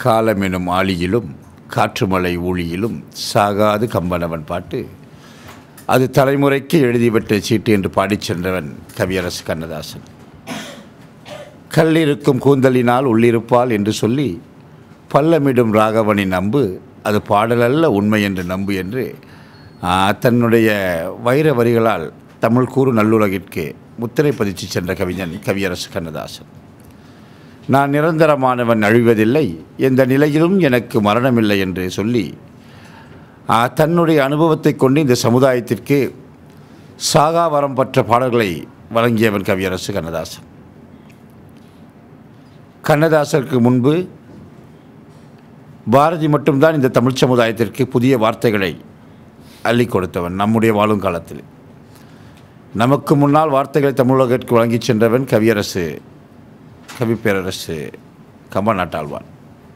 காலம் எனும் ஆழியிலும் காற்றுமலை ஊழியிலும் சாகாது கம்பனவன் பாட்டு அது தலைமுறைக்கு எழுதிவிட்ட சீட்டு என்று பாடிச் சென்றவன் கவியரசு கண்ணதாசன் கல்லிருக்கும் கூந்தலினால் உள்ளிருப்பாள் என்று சொல்லி பல்லமிடும் ராகவனின் நம்பு அது பாடலல்ல உண்மை என்று நம்பு என்று ஆ, தன்னுடைய வைர வரிகளால் தமிழ் கூறு நல்லுலகிற்கு முத்திரை பதிச்சு சென்ற கவிஞன் கவியரசு கண்ணதாசன் நான் நிரந்தரமானவன் அழிவதில்லை எந்த நிலையிலும் எனக்கு மரணமில்லை என்று சொல்லி ஆ, தன்னுடைய அனுபவத்தை கொண்டு இந்த சமுதாயத்திற்கு சாகா வரம் பெற்ற பாடல்களை வழங்கியவன் கவியரசு கண்ணதாசன் கண்ணதாசருக்கு முன்பு பாரதி மட்டும்தான் இந்த தமிழ் சமுதாயத்திற்கு புதிய வார்த்தைகளை அள்ளி கொடுத்தவன் நம்முடைய வாழும் காலத்தில் நமக்கு முன்னால் வார்த்தைகளை தமிழகத்திற்கு வழங்கிச் சென்றவன் கவியரசு கவிப்பேரரசு கம்பநாட்டாழ்வான்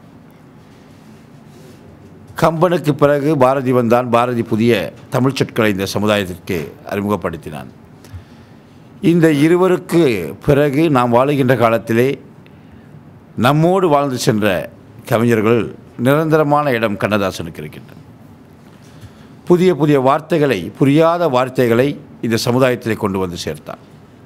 கம்பனுக்கு பிறகு பாரதி வந்தான் பாரதி புதிய தமிழ் சொற்களை இந்த சமுதாயத்திற்கு அறிமுகப்படுத்தினான் இந்த இருவருக்கு பிறகு நாம் வாழுகின்ற காலத்திலே நம்மோடு வாழ்ந்து சென்ற கவிஞர்கள் நிரந்தரமான இடம் கண்ணதாசனுக்கு இருக்கின்றன புதிய புதிய வார்த்தைகளை புரியாத வார்த்தைகளை இந்த சமுதாயத்திலே கொண்டு வந்து சேர்த்தான்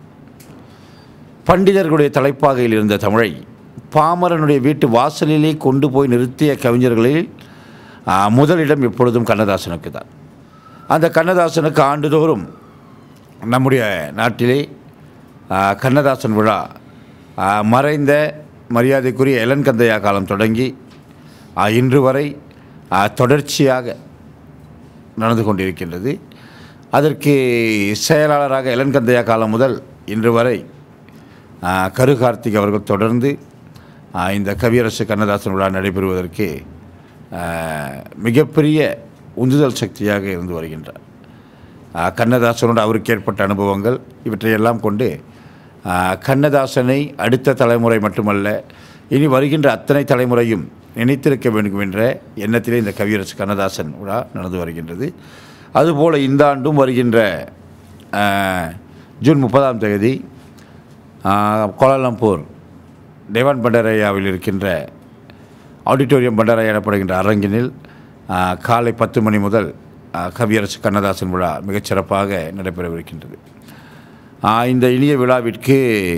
பண்டிதர்களுடைய தலைப்பாகையில் இருந்த தமிழை பாமரனுடைய வீட்டு வாசலிலே கொண்டு போய் நிறுத்திய கவிஞர்களில் ஆ, முதலிடம் எப்பொழுதும் கண்ணதாசனுக்கு தான் அந்த கண்ணதாசனுக்கு ஆண்டுதோறும் நம்முடைய நாட்டிலே ஆ, கண்ணதாசன் விழா ஆ, மறைந்த மரியாதைக்குரிய எலன் கந்தையா காலம் தொடங்கி ஆ, இன்று வரை ஆ, தொடர்ச்சியாக நடந்து கொண்டிருக்கின்றது அதற்கு செயலாளராக எலன் கந்தையா காலம் முதல் இன்று வரை ஆ, கரு கார்த்திக் அவர்கள் தொடர்ந்து ஆ, இந்த கவியரசு கண்ணதாசன் விழா நடைபெறுவதற்கு ஆ, மிகப்பெரிய உந்துதல் சக்தியாக இருந்து வருகின்றார் ஆ, கண்ணதாசனோடு அவருக்கு ஏற்பட்ட அனுபவங்கள் இவற்றையெல்லாம் கொண்டு ஆ, கண்ணதாசனை அடுத்த தலைமுறை மட்டுமல்ல இனி வருகின்ற அத்தனை தலைமுறையும் நினைத்திருக்க வேண்டும் என்ற எண்ணத்திலே இந்த கவியரசு கண்ணதாசன் விழா நடந்து வருகின்றது அதுபோல் இந்த ஆண்டும் வருகின்ற ஆ, ஜூன் முப்பதாம் தேதி ஆ, கோலாலம்பூர் தேவான் பண்டரையாவில் இருக்கின்ற ஆடிட்டோரியம் பண்டரையா எனப்படுகின்ற அரங்கினில் ஆ, காலை பத்து மணி முதல் ஆ, கவியரசு கண்ணதாசன் விழா மிகச் சிறப்பாக நடைபெறவிருக்கின்றது ஆ, இந்த இனிய விழாவிற்கு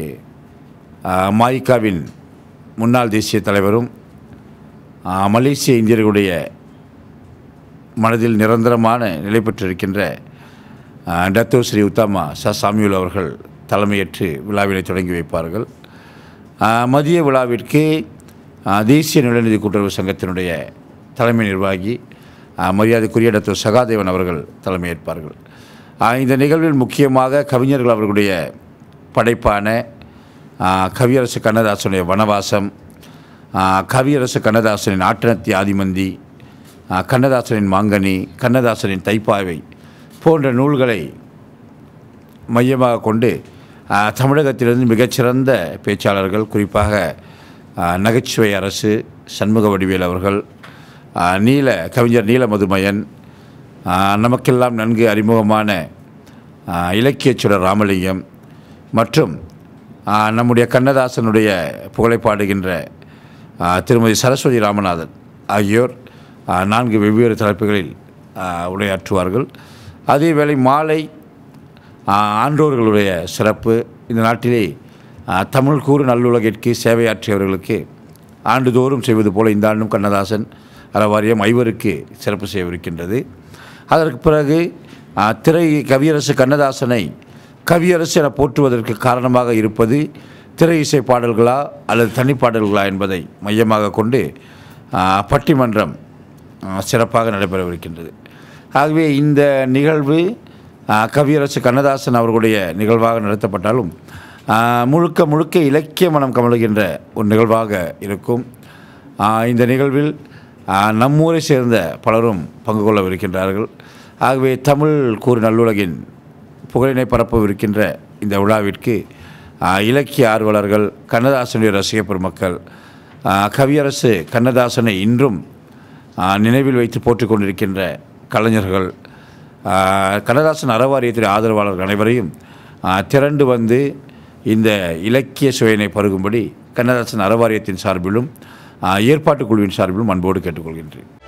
ஆ, மாயிகாவின் முன்னாள் தேசிய தலைவரும் ஆ, மலேசிய இந்தியர்களுடைய மனதில் நிரந்தரமான நிலை பெற்றிருக்கின்ற ஆ, டத்தோ ஸ்ரீ உத்தாமா ச சாமியுல் அவர்கள் தலைமையேற்று விழாவினை தொடங்கி வைப்பார்கள் ஆ, மதிய விழாவிற்கு ஆ, தேசிய நிலநிதி கூட்டுறவு சங்கத்தினுடைய தலைமை நிர்வாகி ஆ, மரியாதைக்குரிய டாக்டர் சகாதேவன் அவர்கள் தலைமையேற்பார்கள் ஆ, இந்த நிகழ்வில் முக்கியமாக கவிஞர்கள் அவர்களுடைய படைப்பான ஆ, கவியரசு கண்ணதாசனுடைய வனவாசம் ஆ, கவியரசு கண்ணதாசனின் ஆட்டனத்தி ஆதிமந்தி ஆ, கண்ணதாசனின் மாங்கனி கண்ணதாசனின் தைப்பாவை போன்ற நூல்களை மையமாக கொண்டு ஆ, தமிழகத்திலிருந்து மிகச்சிறந்த பேச்சாளர்கள் குறிப்பாக ஆ, நகைச்சுவை அரசு சண்முக வடிவேல் அவர்கள் ஆ, நீல கவிஞர் நீல மதுமயன் ஆ, நமக்கெல்லாம் நன்கு அறிமுகமான ஆ, இலக்கியச் சுடர் ராமலிங்கம் மற்றும் ஆ, நம்முடைய கண்ணதாசனுடைய புகழைப்பாடுகின்ற ஆ, திருமதி சரஸ்வதி ராமநாதன் ஆகியோர் ஆ, நான்கு வெவ்வேறு தலைப்புகளில் ஆ, உரையாற்றுவார்கள் அதேவேளை மாலை ஆ, ஆன்றோர்களுடைய சிறப்பு இந்த நாட்டிலே ஆ, தமிழ் கூறு நல்லுலகிற்கு சேவையாற்றியவர்களுக்கு ஆண்டுதோறும் செய்வது போல இந்த ஆண்டும் கண்ணதாசன் அறவாரியம் ஐவருக்கு சிறப்பு செய்யவிருக்கின்றது அதற்கு பிறகு ஆ, திரை கவியரசு கண்ணதாசனை கவியரசு என போற்றுவதற்கு காரணமாக இருப்பது திரை இசை பாடல்களா அல்லது தனிப்பாடல்களா என்பதை மையமாக கொண்டு ஆ, பட்டிமன்றம் ஆ, சிறப்பாக நடைபெறவிருக்கின்றது ஆகவே இந்த நிகழ்வு ஆ, கவியரசு கண்ணதாசன் அவர்களுடைய நிகழ்வாக நடத்தப்பட்டாலும் ஆ, முழுக்க முழுக்க இலக்கிய மனம் கமழுகின்ற ஒரு நிகழ்வாக இருக்கும் ஆ, இந்த நிகழ்வில் ஆ, நம்மூரை சேர்ந்த பலரும் பங்கு கொள்ளவிருக்கின்றார்கள் ஆகவே தமிழ் கூறு நல்லுலகின் புகழினை பரப்பவிருக்கின்ற இந்த விழாவிற்கு ஆ, இலக்கிய ஆர்வலர்கள் கண்ணதாசனுடைய ரசிக பெருமக்கள் ஆ, கவியரசு கண்ணதாசனை இன்றும் ஆ, நினைவில் வைத்து போற்றிக் கொண்டிருக்கின்ற கலைஞர்கள் ஆ, கண்ணதாசன் அறவாரியத்தின் ஆதரவாளர்கள் அனைவரையும் ஆ, திரண்டு வந்து இந்த இலக்கிய சுவையினை பருகும்படி கண்ணதாசன் அறவாரியத்தின் சார்பிலும் ஏற்பாட்டு குழுவின் சார்பிலும் அன்போடு கேட்டுக்கொள்கின்றேன்